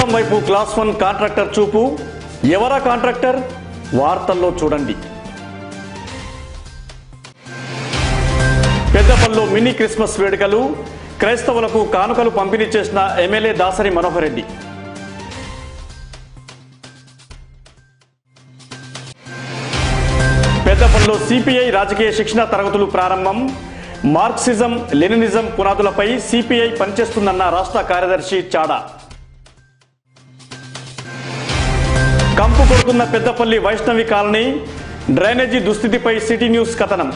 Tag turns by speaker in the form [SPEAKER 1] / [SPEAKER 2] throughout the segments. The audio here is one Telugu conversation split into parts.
[SPEAKER 1] నిజాం వైపు క్లాస్ వన్ కాంట్రాక్టర్ చూపు ఎవరా కాంట్రాక్టర్ వార్తల్లో చూడండి పెద్దపల్లిలో మినీ క్రిస్మస్ వేడుకలు క్రైస్తవులకు కానుకలు పంపిణీ చేసిన ఎమ్మెల్యే దాసరి మనోహర్ రెడ్డి పెద్దపల్లిలో సిపిఐ రాజకీయ శిక్షణ తరగతులు ప్రారంభం మార్క్సిజం లెనినిజం పునాదులపై సిపిఐ పనిచేస్తుందన్న రాష్ట్ర కార్యదర్శి చాడా కంపు కొడుతున్న పెద్దపల్లి వైష్ణవి కాలనీ డ్రైనేజీ దుస్థితిపై సిటీ న్యూస్ కథనం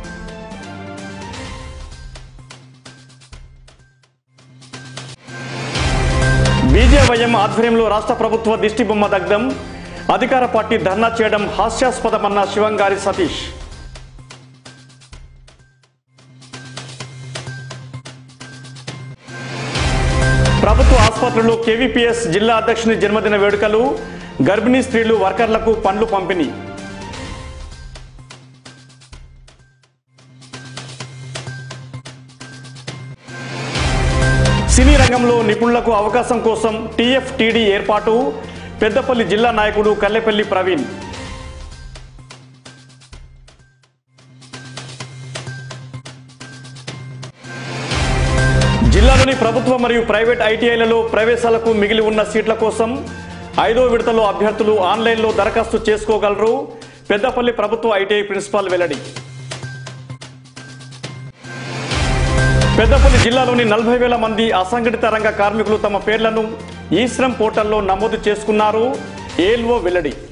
[SPEAKER 1] బీజేవైఎం ఆధ్వర్యంలో రాష్ట్ర ప్రభుత్వ దిష్టి బొమ్మ దగ్ధం అధికార పార్టీ ధర్నా చేయడం హాస్యాస్పదమన్న శివంగారి సతీష్ ప్రభుత్వ ఆసుపత్రుల్లో కేవీపీఎస్ జిల్లా అధ్యక్షుని జన్మదిన వేడుకలు గర్భిణీ స్త్రీలు వర్కర్లకు పండ్లు పంపిణీ సినీ రంగంలో నిపుణులకు అవకాశం కోసం టీఎఫ్టీడీ ఏర్పాటు పెద్దపల్లి జిల్లా నాయకుడు కల్లెపల్లి ప్రవీణ్ జిల్లాలోని ప్రభుత్వ మరియు ప్రైవేట్ ఐటీఐలలో ప్రవేశాలకు మిగిలి ఉన్న సీట్ల కోసం ఐదో విడతలో అభ్యర్థులు ఆన్లైన్లో దరఖాస్తు చేసుకోగలరు పెద్దపల్లి ప్రభుత్వ ఐటీఐ ప్రిన్సిపాల్ వెల్లడి పెద్దపల్లి జిల్లాలోని నలభై వేల మంది అసంఘటిత రంగ కార్మికులు తమ పేర్లను ఈ శ్రమ్ పోర్టల్లో నమోదు చేసుకున్నారు ఏల్ఓ వెల్లడి